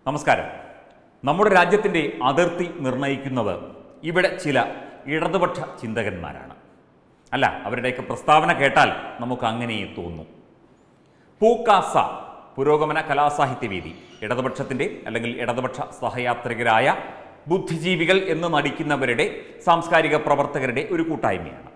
നമസ്കാരം നമ്മുടെ രാജ്യത്തിൻ്റെ അതിർത്തി നിർണ്ണയിക്കുന്നത് ഇവിടെ ചില ഇടതുപക്ഷ ചിന്തകന്മാരാണ് അല്ല അവരുടെയൊക്കെ പ്രസ്താവന കേട്ടാൽ നമുക്ക് അങ്ങനെ തോന്നും പൂക്കാസ പുരോഗമന കലാസാഹിത്യവേദി ഇടതുപക്ഷത്തിൻ്റെ അല്ലെങ്കിൽ ഇടതുപക്ഷ സഹയാത്രികരായ ബുദ്ധിജീവികൾ എന്ന് നടിക്കുന്നവരുടെ സാംസ്കാരിക പ്രവർത്തകരുടെ ഒരു കൂട്ടായ്മയാണ്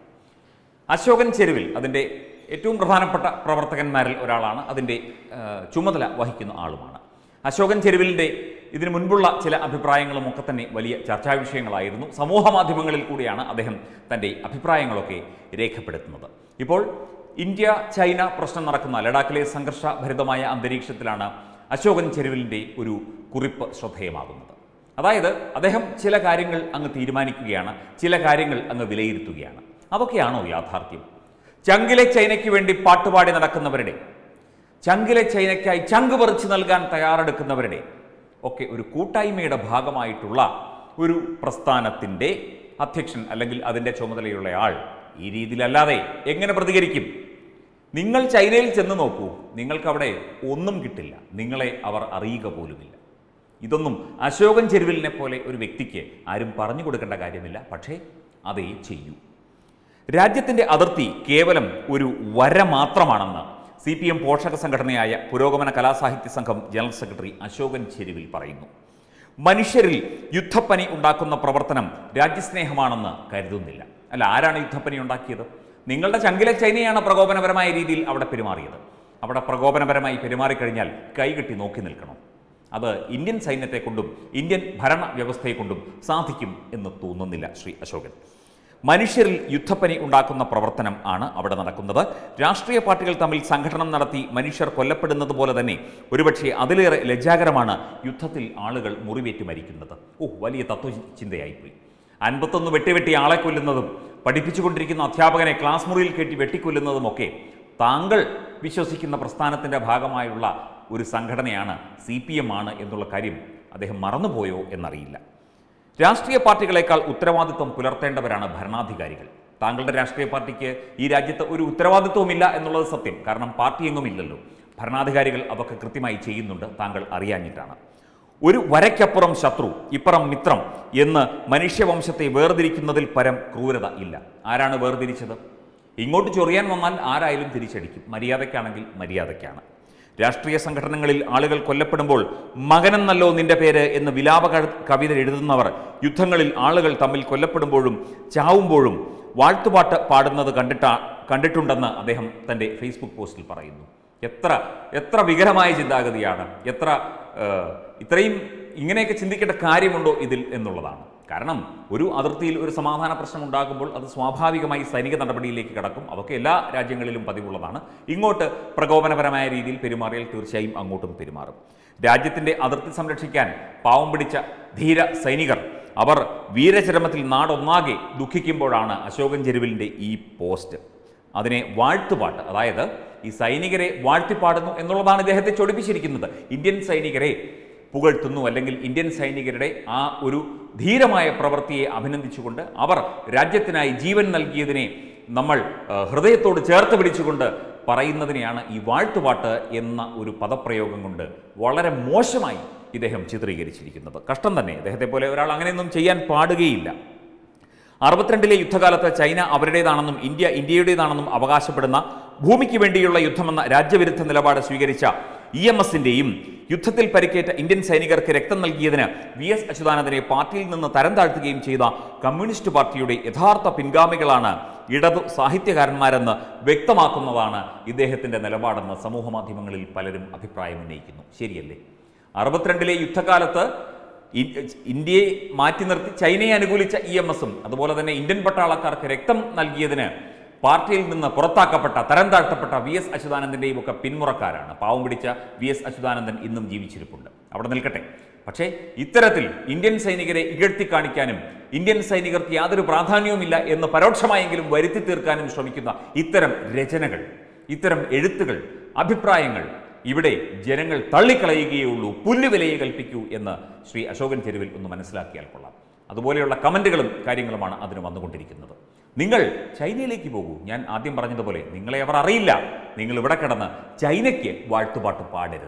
അശോകൻ ചെരുവിൽ അതിൻ്റെ ഏറ്റവും പ്രധാനപ്പെട്ട പ്രവർത്തകന്മാരിൽ ഒരാളാണ് അതിൻ്റെ ആ, ചുമതല വഹിക്കുന്ന ആളുമാണ് അശോകൻ ചെരുവിലിൻ്റെ ഇതിനു മുൻപുള്ള ചില അഭിപ്രായങ്ങളും ഒക്കെ തന്നെ വലിയ ചർച്ചാ വിഷയങ്ങളായിരുന്നു സമൂഹ മാധ്യമങ്ങളിൽ കൂടിയാണ് അദ്ദേഹം തൻ്റെ അഭിപ്രായങ്ങളൊക്കെ രേഖപ്പെടുത്തുന്നത് ഇപ്പോൾ ഇന്ത്യ ചൈന പ്രശ്നം നടക്കുന്ന ലഡാക്കിലെ സംഘർഷഭരിതമായ അന്തരീക്ഷത്തിലാണ് അശോകൻ ചെരുവിലിൻ്റെ ഒരു കുറിപ്പ് ശ്രദ്ധേയമാകുന്നത് അതായത് അദ്ദേഹം ചില കാര്യങ്ങൾ അങ്ങ് തീരുമാനിക്കുകയാണ് ചില കാര്യങ്ങൾ അങ്ങ് വിലയിരുത്തുകയാണ് അതൊക്കെയാണോ യാഥാർത്ഥ്യം ചങ്കിലെ ചൈനയ്ക്ക് വേണ്ടി പാട്ടുപാടി നടക്കുന്നവരുടെ ചങ്കിലെ ചൈനയ്ക്കായി ചങ്ക് പറിച്ചു നൽകാൻ തയ്യാറെടുക്കുന്നവരുടെ ഒക്കെ ഒരു കൂട്ടായ്മയുടെ ഭാഗമായിട്ടുള്ള ഒരു പ്രസ്ഥാനത്തിൻ്റെ അധ്യക്ഷൻ അല്ലെങ്കിൽ അതിൻ്റെ ചുമതലയുള്ള ആൾ ഈ രീതിയിലല്ലാതെ എങ്ങനെ പ്രതികരിക്കും നിങ്ങൾ ചൈനയിൽ ചെന്ന് നോക്കൂ നിങ്ങൾക്കവിടെ ഒന്നും കിട്ടില്ല നിങ്ങളെ അവർ അറിയുക പോലുമില്ല ഇതൊന്നും അശോകൻ ചെരുവിലിനെ പോലെ ഒരു വ്യക്തിക്ക് ആരും പറഞ്ഞു കൊടുക്കേണ്ട കാര്യമില്ല പക്ഷേ അതേ ചെയ്യൂ രാജ്യത്തിൻ്റെ അതിർത്തി കേവലം ഒരു വര മാത്രമാണെന്ന് സി പി എം പോഷക സംഘടനയായ പുരോഗമന കലാസാഹിത്യ സംഘം ജനറൽ സെക്രട്ടറി അശോകൻ ചെരുവിൽ പറയുന്നു മനുഷ്യരിൽ യുദ്ധപ്പനി ഉണ്ടാക്കുന്ന പ്രവർത്തനം രാജ്യസ്നേഹമാണെന്ന് കരുതുന്നില്ല അല്ല ആരാണ് യുദ്ധപ്പനി ഉണ്ടാക്കിയത് നിങ്ങളുടെ ചങ്കിലെ ചൈനയാണ് പ്രകോപനപരമായ രീതിയിൽ അവിടെ പെരുമാറിയത് അവിടെ പ്രകോപനപരമായി പെരുമാറിക്കഴിഞ്ഞാൽ കൈകെട്ടി നോക്കി നിൽക്കണം അത് ഇന്ത്യൻ സൈന്യത്തെ കൊണ്ടും ഇന്ത്യൻ ഭരണ വ്യവസ്ഥയെ കൊണ്ടും സാധിക്കും എന്ന് തോന്നുന്നില്ല ശ്രീ അശോകൻ മനുഷ്യരിൽ യുദ്ധപ്പനി ഉണ്ടാക്കുന്ന പ്രവർത്തനം ആണ് അവിടെ നടക്കുന്നത് രാഷ്ട്രീയ പാർട്ടികൾ തമ്മിൽ സംഘടനം നടത്തി മനുഷ്യർ കൊല്ലപ്പെടുന്നത് പോലെ തന്നെ ഒരുപക്ഷെ അതിലേറെ ലജ്ജാകരമാണ് യുദ്ധത്തിൽ ആളുകൾ മുറിവേറ്റ് മരിക്കുന്നത് ഓ വലിയ തത്വചിന്തയായിപ്പോയി അൻപത്തൊന്ന് വെട്ടി വെട്ടി ആളെ കൊല്ലുന്നതും പഠിപ്പിച്ചുകൊണ്ടിരിക്കുന്ന അധ്യാപകനെ ക്ലാസ് മുറിയിൽ കെട്ടി വെട്ടിക്കൊല്ലുന്നതുമൊക്കെ താങ്കൾ വിശ്വസിക്കുന്ന പ്രസ്ഥാനത്തിൻ്റെ ഭാഗമായുള്ള ഒരു സംഘടനയാണ് സി പി എം ആണ് എന്നുള്ള കാര്യം അദ്ദേഹം മറന്നുപോയോ എന്നറിയില്ല രാഷ്ട്രീയ പാർട്ടികളെക്കാൾ ഉത്തരവാദിത്വം പുലർത്തേണ്ടവരാണ് ഭരണാധികാരികൾ താങ്കളുടെ രാഷ്ട്രീയ പാർട്ടിക്ക് ഈ രാജ്യത്ത് ഒരു ഉത്തരവാദിത്വവുമില്ല എന്നുള്ളത് സത്യം കാരണം പാർട്ടി എങ്ങും ഇല്ലല്ലോ ഭരണാധികാരികൾ അതൊക്കെ കൃത്യമായി ചെയ്യുന്നുണ്ട് താങ്കൾ അറിയാഞ്ഞിട്ടാണ് ഒരു വരയ്ക്കപ്പുറം ശത്രു ഇപ്പുറം മിത്രം എന്ന് മനുഷ്യവംശത്തെ വേർതിരിക്കുന്നതിൽ പരം ക്രൂരത ഇല്ല ആരാണ് വേർതിരിച്ചത് ഇങ്ങോട്ട് ചൊറിയാൻ വന്നാൽ ആരായാലും തിരിച്ചടിക്കും മര്യാദയ്ക്കാണെങ്കിൽ മര്യാദയ്ക്കാണ് രാഷ്ട്രീയ സംഘടനകളിൽ ആളുകൾ കൊല്ലപ്പെടുമ്പോൾ മകനെന്നല്ലോ നിന്റെ പേര് എന്ന് വിലാപ ക- കവിത എഴുതുന്നവർ യുദ്ധങ്ങളിൽ ആളുകൾ തമ്മിൽ കൊല്ലപ്പെടുമ്പോഴും ചാവുമ്പോഴും വാഴ്ത്തുപാട്ട് പാടുന്നത് കണ്ടിട്ടാ കണ്ടിട്ടുണ്ടെന്ന് അദ്ദേഹം തൻ്റെ ഫേസ്ബുക്ക് പോസ്റ്റിൽ പറയുന്നു എത്ര എത്ര വികലമായ ചിന്താഗതിയാണ് എത്ര ഏഹ്, ഇത്രയും ഇങ്ങനെയൊക്കെ ചിന്തിക്കേണ്ട കാര്യമുണ്ടോ ഇതിൽ എന്നുള്ളതാണ് കാരണം ഒരു അതിർത്തിയിൽ ഒരു സമാധാന പ്രശ്നം ഉണ്ടാകുമ്പോൾ അത് സ്വാഭാവികമായി സൈനിക നടപടിയിലേക്ക് കടക്കും അതൊക്കെ എല്ലാ രാജ്യങ്ങളിലും പതിവുള്ളതാണ് ഇങ്ങോട്ട് പ്രകോപനപരമായ രീതിയിൽ പെരുമാറിയാൽ തീർച്ചയായും അങ്ങോട്ടും പെരുമാറും രാജ്യത്തിൻ്റെ അതിർത്തി സംരക്ഷിക്കാൻ പാവം പിടിച്ച ധീര സൈനികർ അവർ വീരചരമത്തിൽ നാടൊന്നാകെ ദുഃഖിക്കുമ്പോഴാണ് അശോകൻ ചെരുവിലിൻ്റെ ഈ പോസ്റ്റ് അതിനെ വാഴ്ത്തുപാട്ട് അതായത് ഈ സൈനികരെ വാഴ്ത്തിപ്പാടുന്നു എന്നുള്ളതാണ് ഇദ്ദേഹത്തെ ചൊടിപ്പിച്ചിരിക്കുന്നത് ഇന്ത്യൻ സൈനികരെ പുകഴ്ത്തുന്നു അല്ലെങ്കിൽ ഇന്ത്യൻ സൈനികരുടെ ആ ഒരു ധീരമായ പ്രവൃത്തിയെ അഭിനന്ദിച്ചുകൊണ്ട് അവർ രാജ്യത്തിനായി ജീവൻ നൽകിയതിനെ നമ്മൾ ആ, ഹൃദയത്തോട് ചേർത്ത് പിടിച്ചുകൊണ്ട് പറയുന്നതിനെയാണ് ഈ വാഴ്ത്തുപാട്ട് എന്ന ഒരു പദപ്രയോഗം കൊണ്ട് വളരെ മോശമായി ഇദ്ദേഹം ചിത്രീകരിച്ചിരിക്കുന്നത് കഷ്ടം തന്നെ ഇദ്ദേഹത്തെ പോലെ ഒരാൾ അങ്ങനെയൊന്നും ചെയ്യാൻ പാടുകയില്ല അറുപത്തിരണ്ടിലെ യുദ്ധകാലത്ത് ചൈന അവരുടേതാണെന്നും ഇന്ത്യ ഇന്ത്യയുടേതാണെന്നും അവകാശപ്പെടുന്ന ഭൂമിക്ക് വേണ്ടിയുള്ള യുദ്ധമെന്ന രാജ്യവിരുദ്ധ നിലപാട് സ്വീകരിച്ച ഇ എം എസിന്റെയും യുദ്ധത്തിൽ പരിക്കേറ്റ ഇന്ത്യൻ സൈനികർക്ക് രക്തം നൽകിയതിന് വി എസ് അച്യുതാനന്ദനെ പാർട്ടിയിൽ നിന്ന് തരം താഴ്ത്തുകയും ചെയ്ത കമ്മ്യൂണിസ്റ്റ് പാർട്ടിയുടെ യഥാർത്ഥ പിൻഗാമികളാണ് ഇടതു സാഹിത്യകാരന്മാരെന്ന് വ്യക്തമാക്കുന്നതാണ് ഇദ്ദേഹത്തിന്റെ നിലപാടെന്ന് സമൂഹ മാധ്യമങ്ങളിൽ പലരും അഭിപ്രായം ഉന്നയിക്കുന്നു ശരിയല്ലേ അറുപത്തിരണ്ടിലെ യുദ്ധകാലത്ത് ഇ- ഇന്ത്യയെ മാറ്റി നിർത്തി ചൈനയെ അനുകൂലിച്ച ഇ എം എസും അതുപോലെ തന്നെ ഇന്ത്യൻ പട്ടാളക്കാർക്ക് രക്തം നൽകിയതിന് പാർട്ടിയിൽ നിന്ന് പുറത്താക്കപ്പെട്ട തരം താഴ്ത്തപ്പെട്ട വി എസ് അച്യുതാനന്ദന്റെയും ഒക്കെ പിന്മുറക്കാരാണ് പാവം പിടിച്ച വി എസ് അച്യുതാനന്ദൻ ഇന്നും ജീവിച്ചിരിപ്പുണ്ട് അവിടെ നിൽക്കട്ടെ പക്ഷേ ഇത്തരത്തിൽ ഇന്ത്യൻ സൈനികരെ ഇകഴ്ത്തി കാണിക്കാനും ഇന്ത്യൻ സൈനികർക്ക് യാതൊരു പ്രാധാന്യവുമില്ല എന്ന് പരോക്ഷമായെങ്കിലും വരുത്തി തീർക്കാനും ശ്രമിക്കുന്ന ഇത്തരം രചനകൾ ഇത്തരം എഴുത്തുകൾ അഭിപ്രായങ്ങൾ ഇവിടെ ജനങ്ങൾ തള്ളിക്കളയുകയുള്ളൂ പുല്ലുവിലയെ കൽപ്പിക്കൂ എന്ന് ശ്രീ അശോകൻ ചെരുവിൽ ഒന്ന് മനസ്സിലാക്കിയാൽ കൊള്ളാം അതുപോലെയുള്ള കമൻറ്റുകളും കാര്യങ്ങളുമാണ് അതിന് വന്നുകൊണ്ടിരിക്കുന്നത് നിങ്ങൾ ചൈനയിലേക്ക് പോകൂ ഞാൻ ആദ്യം പറഞ്ഞതുപോലെ നിങ്ങളെ അവർ അറിയില്ല നിങ്ങൾ ഇവിടെ കിടന്ന് ചൈനയ്ക്ക് വാഴ്ത്തുപാട്ട് പാടരുത്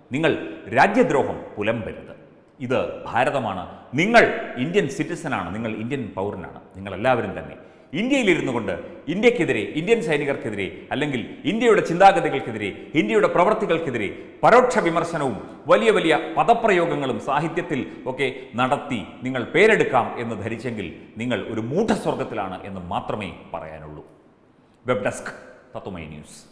നിങ്ങൾ രാജ്യദ്രോഹം പുലമ്പരുത് ഇത് ഭാരതമാണ് നിങ്ങൾ ഇന്ത്യൻ സിറ്റിസനാണ് നിങ്ങൾ ഇന്ത്യൻ പൗരനാണ് നിങ്ങൾ എല്ലാവരും തന്നെ ഇന്ത്യയിലിരുന്നു കൊണ്ട് ഇന്ത്യക്കെതിരെ ഇന്ത്യൻ സൈനികർക്കെതിരെ അല്ലെങ്കിൽ ഇന്ത്യയുടെ ചിന്താഗതികൾക്കെതിരെ ഇന്ത്യയുടെ പ്രവർത്തികൾക്കെതിരെ പരോക്ഷ വിമർശനവും വലിയ വലിയ പദപ്രയോഗങ്ങളും സാഹിത്യത്തിൽ ഒക്കെ നടത്തി നിങ്ങൾ പേരെടുക്കാം എന്ന് ധരിച്ചെങ്കിൽ നിങ്ങൾ ഒരു മൂഢസ്വർഗത്തിലാണ് എന്ന് മാത്രമേ പറയാനുള്ളൂ വെബ് ഡെസ്ക് തത്വമൈ ന്യൂസ്